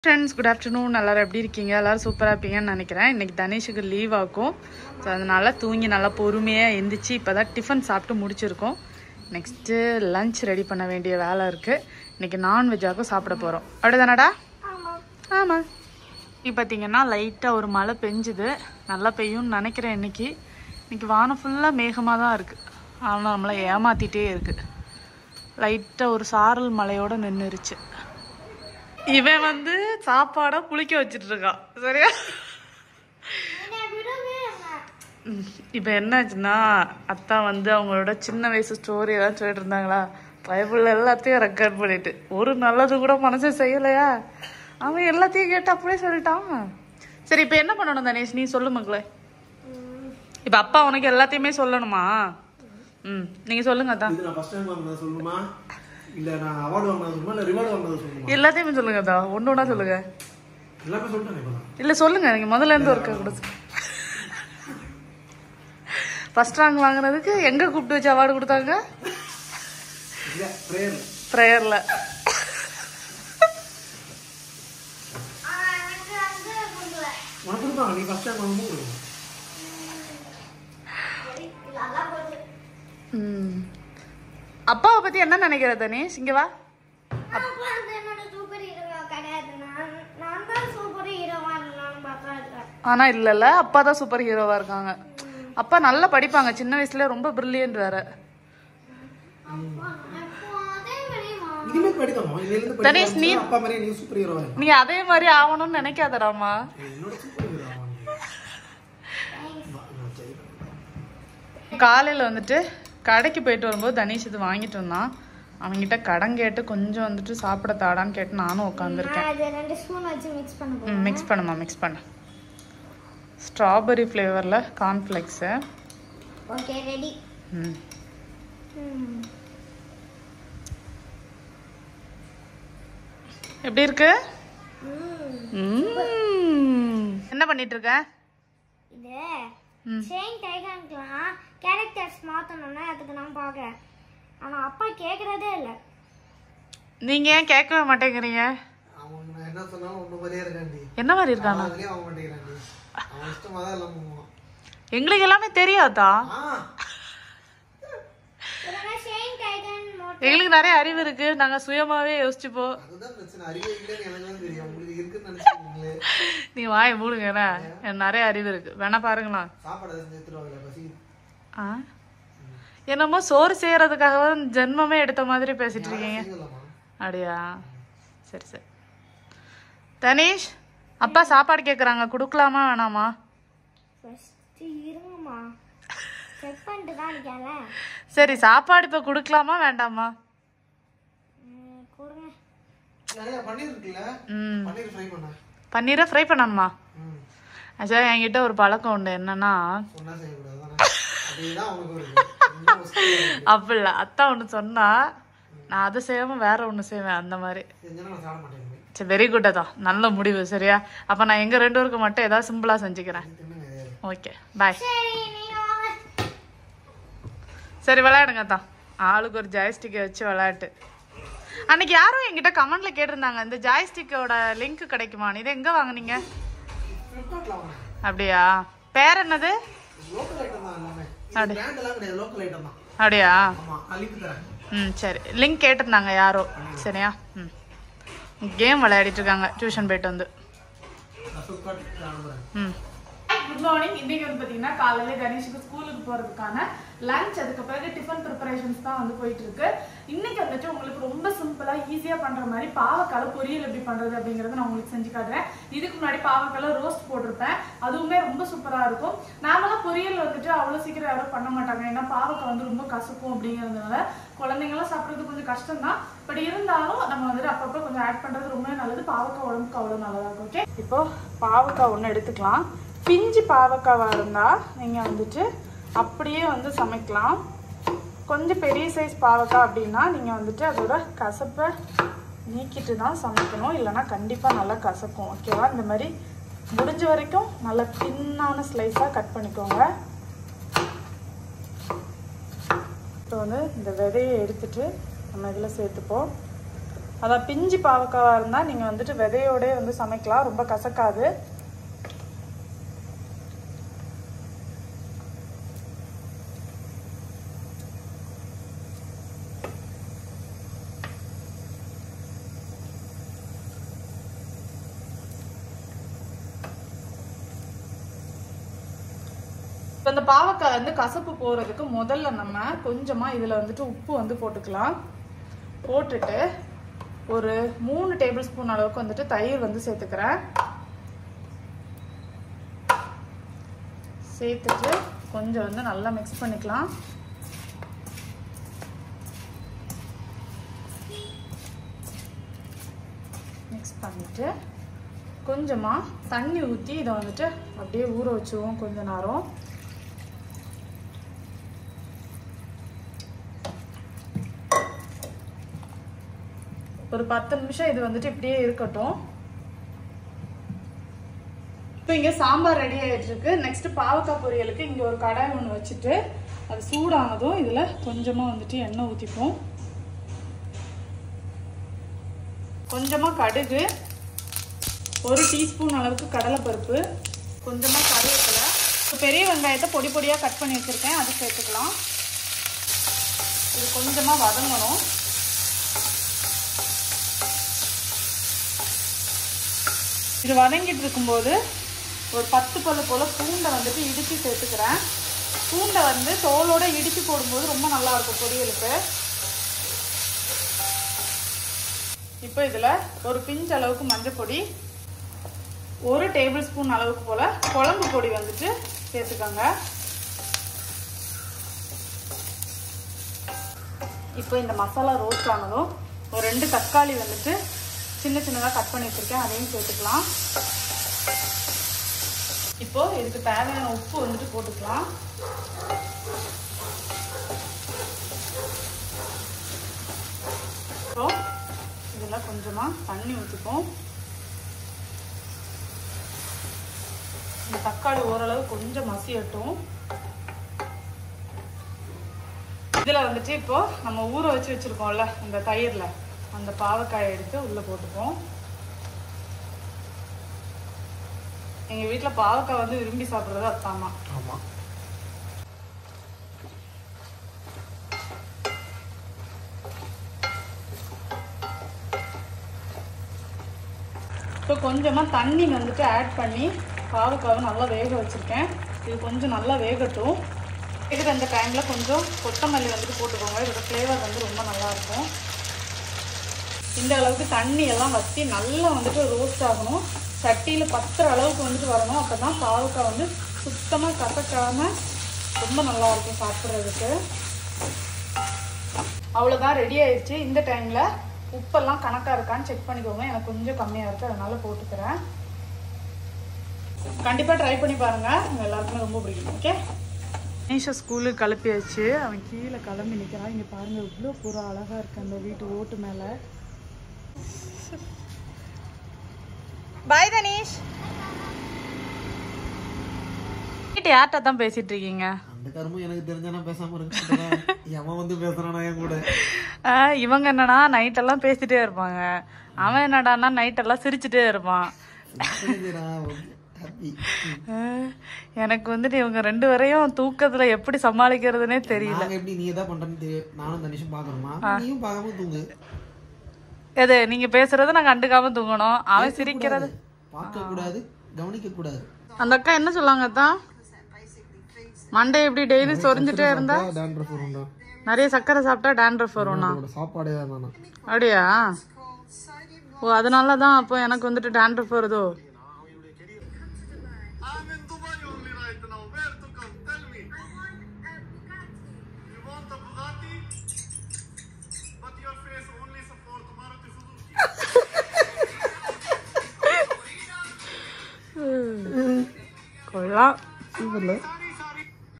Friends good afternoon எல்லாரும் எப்படி இருக்கீங்க எல்லாரும் சூப்பராக இருப்பீங்கன்னு நினைக்கிறேன் இன்னைக்கு தனேஷுக்கு லீவ் ஆகும் ஸோ அதனால தூங்கி நல்லா பொறுமையாக எந்திரிச்சு இப்போ தான் டிஃபன் சாப்பிட்டு முடிச்சிருக்கோம் நெக்ஸ்ட்டு லஞ்ச் ரெடி பண்ண வேண்டிய வேலை இருக்குது இன்னைக்கு நான்வெஜ்ஜாக்கும் சாப்பிட போகிறோம் அப்படிதானடா ஆமாம் இப்போ பார்த்தீங்கன்னா லைட்டாக ஒரு மழை பெஞ்சுது நல்லா பெய்யும்னு நினைக்கிறேன் இன்னைக்கு இன்னைக்கு வானம் ஃபுல்லாக மேகமாக தான் இருக்குது ஆனால் நம்மளை ஏமாத்திட்டே இருக்குது லைட்டாக ஒரு சாரல் மலையோட நின்றுருச்சு இவன் வந்து சாப்பாடை புளிக்க வச்சிட்டு இருக்கான் சரியா ம், இப்ப என்னாச்சுன்னா அத்தா வந்து அவங்களோட சின்ன வயசு ஸ்டோரி எல்லாம் சொல்லிட்டு இருந்தாங்களா பைபிள் எல்லாத்தையும் ரெக்கார்ட் பண்ணிட்டு ஒரு நல்லது கூட மனசு செய்யலையா அவன் எல்லாத்தையும் கேட்டு அப்படியே சொல்லிட்டான் சரி இப்ப என்ன பண்ணணும் தனேஷ் நீ சொல்லு மக்களே இப்ப அப்பா உனக்கு எல்லாத்தையுமே சொல்லணுமா ம் நீங்க சொல்லுங்க அத்தா இது நான் ஃபர்ஸ்ட் டைம் வாங்கினது சொல்லணுமா இல்ல நான் அவார்டு வாங்கினது சொல்லணுமா இல்ல ரிவார்டு வாங்கினது சொல்லணுமா எல்லாத்தையுமே சொல்லுங்க அத்தா ஒன்று ஒன்றா சொல்லுங்க எல்லாமே சொல்லிட்டேன் இப்போ நான். இல்ல சொல்லுங்க நீங்க முதல்ல இருந்து ஒர்க்க கூட ஃபர்ஸ்ட் ரேங்க் வாங்குனதுக்கு எங்க கூப்பிட்டு வச்சு அவார்டு கொடுத்தாங்க இல்ல பிரேயர் ப்ரேயர்ல உனக்கு கொடுப்பாங்க நீ ஃபர்ஸ்ட் டைம் வாங்கும்போது கொடுக்கணும் அப்பாவை பத்தி என்ன நினைக்கிற தனேஷ் இங்க வா அப்பா வந்து என்னோட சூப்பர் ஹீரோவா கிடையாது நான் நான் தான் சூப்பர் ஹீரோவா இருக்கணும்னு பார்க்கறேன் ஆனா இல்லல்ல அப்பா தான் சூப்பர் ஹீரோவா இருக்காங்க அப்பா நல்லா படிப்பாங்க சின்ன வயசுல ரொம்ப பிரில்லியன்ட் வேற அப்போ அதே மாதிரி வா- இனிமேல் படிக்கமா இன்னிலிருந்து தனேஷ், நீ- படிக்க அப்பா மாதிரி நீ சூப்பர் ஹீரோ நீ அதே மாதிரி ஆகணும்னு நினைக்காதடாமா என்னோட சூப்பர் ஹீரோ ஆவாங்க காலையில வந்துட்டு கடைக்கு போயிட்டு வரும்போது தனேஷ் இது வாங்கிட்டு வந்தான் அவன்கிட்ட கடன் கேட்டு கொஞ்சம் வந்துட்டு சாப்பிட தாடான்னு கேட்டு நானும் உட்காந்துருக்கேன் நான் அதை ரெண்டு ஸ்பூன் வச்சு மிக்ஸ் பண்ண போறேன் ம் மிக்ஸ் பண்ணுமா மிக்ஸ் பண்ணு ஸ்ட்ராபெரி ஃப்ளேவரில் கார்ன்ஃப்ளெக்ஸு ஓகே ரெடி ம் எப்படி இருக்கு ம். என்ன பண்ணிட்டு இருக்க இது ம். செயின் டைகான்க்குலாம் கேரக்டர்ஸ் மாற்றணும்னா அதுக்கு நான் பார்க்குறேன் ஆனால் அப்பா கேட்குறதே இல்லை நீங்க ஏன் கேட்கவே மாட்டேங்கிறீங்க அவன் நான் என்ன சொன்னாலும் ஒண்ணு மாதிரியே இருக்காண்டி என்ன மாதிரி இருக்கானா அதுலயே அவன் மாட்டேங்கிறாண்டி அவன் இஷ்டமா தான் எல்லாம் பண்ணுவான் எங்களுக்கு எல்லாமே தெரியாதா ஆ இல்லைன்னா செயின் டைகன் மோட் எங்களுக்கு நிறைய அறிவு இருக்கு நாங்க சுயமாவே யோசிச்சுப்போம் அதுதான் பிரச்சனை அறிவே இல்லைன்னு எனக்கு தான் தெரியும் உங்களுக்கு இருக்குன்னு நினைச்சிருக்கீங்களே நீ வாய் மூடுங்க என்ன? எனக்கு நிறைய அறிவு இருக்கு வேணா பாருங்களா சாப்பாடு எதுவும் எடுத்துருவாங்கல்ல பசி ஆ என்னமோ சோறு செய்யறதுக்காக தான் ஜென்மமே எடுத்த மாதிரி பேசிட்டு இருக்கீங்க செய்யலாமா அப்படியா சரி சரி தனீஷ் அப்பா சாப்பாடு கேட்குறாங்க கொடுக்கலாமா வேணாமா ஃபஸ்ட்டு இருங்கம்மா செக் பண்ணிட்டு தான் இருக்கேன்ல சரி சாப்பாடு இப்போ கொடுக்கலாமா வேண்டாமா ம், கொடுங்க நிறைய பன்னீர் இருக்குல்ல ம் பன்னீர் ஃப்ரை பண்ண பன்னீரை ஃப்ரை பண்ணணுமா ம் ஆக்சுவலாக என்கிட்ட ஒரு பழக்கம் உண்டு என்னன்னா சொன்னா செய்யக்கூடாது தானே அப்படிதான் அவனுக்கு வருது ரொம்ப முஸ்கி வருது. அப்படி இல்லை அத்தா ஒன்று சொன்னா நான் அதை செய்யாமல் வேற ஒன்று செய்வேன் அந்த மாதிரி செஞ்சேன்னா நான் சாப்பிட மாட்டேன் சரி வெரி குட் அதான் நல்ல முடிவு சரியா அப்போ நான் எங்கள் ரெண்டு பேருக்கு மட்டும் ஏதாவது சிம்பிளாக செஞ்சுக்கிறேன் தின்னுங்க ஏறு. ஓகே பாய் சரி நீங்க வாங்க சரி விளையாடுங்க தான் ஆளுக்கு ஒரு ஜாய்ஸ்டிக்கை வச்சு விளையாட்டு அன்னைக்கு யாரும் என்கிட்ட கமெண்ட்ல கேட்டிருந்தாங்க இந்த ஜாய்ஸ்டிக்கோட லிங்க் கிடைக்குமான்னு இதை எங்க வாங்குனீங்க ஃப்ளிப்கார்ட்ல வாங்க அப்படியா பேர் என்னது லோக்கல் ஐட்டம் தான் எல்லாமே அப்படி. பிராண்ட் எல்லாம் கிடையாது லோக்கல் ஐட்டம் தான் அப்படியா ஆமா அழிப்பு தரேன் ம் சரி லிங்க் கேட்டிருந்தாங்க யாரோ சரியா ம் கேம் விளையாடிட்டு இருக்காங்க டியூஷன் போயிட்டு வந்து நான் ஃப்ளிப்கார்ட் அனுப்புறேன் ம் குட் மார்னிங் இன்னைக்கு வந்து பார்த்தீங்கன்னா காலையில கணேஷுக்கு ஸ்கூலுக்கு போகிறதுக்கான லஞ்ச் அதுக்கு பிறகு டிஃபன் ப்ரிப்பரேஷன்ஸ் தான் வந்து போயிட்டு இருக்கு இன்னைக்கு வந்துட்டு உங்களுக்கு ரொம்ப சிம்பிளா ஈஸியா பண்ற மாதிரி பாவக்கால பொரியல் எப்படி பண்றது அப்படிங்கறத நான் உங்களுக்கு செஞ்சு காட்டுறேன் இதுக்கு முன்னாடி பாவக்கால ரோஸ்ட் போட்டிருப்பேன் அதுவுமே ரொம்ப சூப்பரா இருக்கும் நாமெல்லாம் பொரியல் வந்துட்டு அவ்வளவு சீக்கிரம் யாரும் பண்ண மாட்டாங்க ஏன்னா பாவக்காய் வந்து ரொம்ப கசக்கும் அப்படிங்கறதுனால குழந்தைங்களாம் சாப்பிட்றது கொஞ்சம் கஷ்டம் தான் பட் இருந்தாலும் நம்ம வந்துட்டு அப்பப்போ கொஞ்சம் ஆட் பண்றது ரொம்ப நல்லது பாவக்காய் உடம்புக்கு அவ்வளவு நல்லதா இருக்கும் ஓகே இப்போ பாவக்காய் ஒன்று எடுத்துக்கலாம் பிஞ்சு பாவக்காவா இருந்தா நீங்க வந்துட்டு அப்படியே வந்து சமைக்கலாம் கொஞ்சம் பெரிய சைஸ் பாவக்காய் அப்படின்னா நீங்கள் வந்துட்டு அதோட கசப்பை நீக்கிட்டு தான் சமைக்கணும் இல்லைன்னா கண்டிப்பாக நல்லா கசக்கும் ஓகேவா இந்த மாதிரி முடிஞ்ச வரைக்கும் நல்லா தின்னான ஸ்லைஸாக கட் பண்ணிக்கோங்க இப்போ வந்து இந்த விதையை எடுத்துட்டு நம்ம இதில் சேர்த்துப்போம் அதான் பிஞ்சு பாவக்காவாக இருந்தால் நீங்கள் வந்துட்டு விதையோடே வந்து சமைக்கலாம் ரொம்ப கசக்காது இப்போ இந்த பாவக்காய் வந்து கசப்பு போகிறதுக்கு முதல்ல நம்ம கொஞ்சமாக இதில் வந்துட்டு உப்பு வந்து போட்டுக்கலாம் போட்டுட்டு ஒரு மூணு டேபிள் ஸ்பூன் அளவுக்கு வந்துட்டு தயிர் வந்து சேர்த்துக்கிறேன் சேர்த்துட்டு கொஞ்சம் வந்து நல்லா மிக்ஸ் பண்ணிக்கலாம் மிக்ஸ் பண்ணிட்டு கொஞ்சமாக தண்ணி ஊற்றி இதை வந்துட்டு அப்படியே ஊற வச்சுருவோம் கொஞ்ச நேரம் ஒரு பத்து நிமிஷம் இது வந்துட்டு இப்படியே இருக்கட்டும் இப்போ இங்கே சாம்பார் ரெடி ஆயிட்டு இருக்கு நெக்ஸ்ட் பாவக்காய் பொரியலுக்கு இங்கே ஒரு கடாய் ஒன்று வச்சுட்டு அது சூடானதும் இதில் கொஞ்சமாக வந்துட்டு எண்ணெய் ஊற்றிப்போம் கொஞ்சமாக கடுகு ஒரு டீஸ்பூன் அளவுக்கு கடலைப்பருப்பு கொஞ்சமாக கருவேப்பிலை இப்போ பெரிய வெங்காயத்தை பொடி பொடியாக கட் பண்ணி வச்சுருக்கேன் அதை சேர்த்துக்கலாம் இது கொஞ்சமாக வதங்கணும் இது வதங்கிட்டு இருக்கும்போது ஒரு பத்து பல்லு போல் பூண்டை வந்துட்டு இடித்து சேர்த்துக்கிறேன் பூண்டை வந்து தோலோட இடித்து போடும்போது ரொம்ப நல்லா இருக்கும் பொரியலுக்கு இப்போ இதில் ஒரு பிஞ்ச் அளவுக்கு மஞ்சள் பொடி ஒரு டேபிள் ஸ்பூன் அளவுக்கு போல் குழம்பு பொடி வந்துட்டு சேர்த்துக்கோங்க இப்போ இந்த மசாலா ரோஸ்ட் ஆனதும் ஒரு ரெண்டு தக்காளி வந்துட்டு சின்ன சின்னதாக கட் பண்ணி வச்சுருக்கேன் அதையும் சேர்த்துக்கலாம் இப்போ இதுக்கு தேவையான உப்பு வந்துட்டு போட்டுக்கலாம் அப்புறம் இதில் கொஞ்சமாக தண்ணி ஊற்றிப்போம் இந்த தக்காளி ஓரளவு கொஞ்சம் மசியட்டும் இதில் வந்துட்டு இப்போ நம்ம ஊற வச்சு வச்சுருக்கோம்ல இந்த தயிரில் அந்த பாவக்காயை எடுத்து உள்ளே போட்டுப்போம் எங்கள் வீட்டில் பாவக்காய் வந்து விரும்பி சாப்பிட்றது அத்தாமா ஆமாம் இப்போ கொஞ்சமாக தண்ணி வந்துட்டு ஆட் பண்ணி பாவக்காவை நல்லா வேக வச்சுருக்கேன் இது கொஞ்சம் நல்லா வேகட்டும் வேகிற அந்த டைமில் கொஞ்சம் கொத்தமல்லி வந்துட்டு போட்டுக்கோங்க இதோட ஃப்ளேவர் வந்து ரொம்ப நல்லாயிருக்கும் இந்த அளவுக்கு தண்ணி எல்லாம் வற்றி நல்லா வந்துட்டு ரோஸ்ட் ஆகணும் சட்டியில் பத்துற அளவுக்கு வந்துட்டு வரணும் அப்போ தான் பாவக்காய் வந்து சுத்தமாக கசக்காமல் ரொம்ப நல்லா இருக்கும் சாப்பிட்றதுக்கு அவ்வளோதான் ரெடி ஆயிடுச்சு இந்த டைமில் உப்பெல்லாம் கணக்காக இருக்கான்னு செக் பண்ணிக்கோங்க எனக்கு கொஞ்சம் கம்மியாக இருக்குது அதனால போட்டுக்கிறேன் கண்டிப்பாக ட்ரை பண்ணி பாருங்கள் உங்கள் எல்லாருக்குமே ரொம்ப பிடிக்கும் ஓகே கணேஷா ஸ்கூலுக்கு கிளப்பியாச்சு அவன் கீழே கிளம்பி நிற்கிறான் இங்கே பாருங்கள் இவ்வளோ பூரா அழகாக இருக்கு அந்த வீட்டு ஓட்டு மேலே பாய் தனீஷ் வீட்டு யார்கிட்ட தான் பேசிட்டு இருக்கீங்க அந்த கருமும் எனக்கு தெரிஞ்சா நான் பேசாம இருக்கேன் எவன் வந்து பேசுறானா என் கூட ஆ, இவங்க என்னன்னா நைட்டெல்லாம் பேசிட்டே இருப்பாங்க அவன் என்னடான்னா நைட்டெல்லாம் சிரிச்சுட்டே இருப்பான் ஹாப்பி ஆ, எனக்கு வந்துட்டு இவங்க ரெண்டு பேரையும் தூக்கத்துல எப்படி சமாளிக்கிறதுனே தெரியல நாங்க எப்படி நீ எதா பண்றேன்னு தெரி- நானும் தனிஷும் பாக்கணுமா நீயும் பார்க்காம தூங்கு எது நீங்க பேசுறத நான் கண்டுக்காம தூங்கணும் அவன் சிரிக்கிறது பார்க்க கூடாது கவனிக்க கூடாது அந்த அக்கா என்ன சொல்லாங்க தான் மண்டே எப்படி டெய்லி சொரிஞ்சுட்டே இருந்தா டான்ட்ரஃப் வரும்டா நிறைய சக்கரை சாப்பிட்டா டேண்ட்ரஃப் வரும்னா உன்னோட சாப்பாடே தான் நானா அப்படியா ஓ அதனால தான் அப்போ எனக்கு வந்துட்டு டேண்ட்ரஃப் வருதோ I'm in Dubai only right now. Where to come? Tell me. You want a Bugatti? But your face only support Maruti Suzuki. கொள்ளலாம் சூப்பர்ல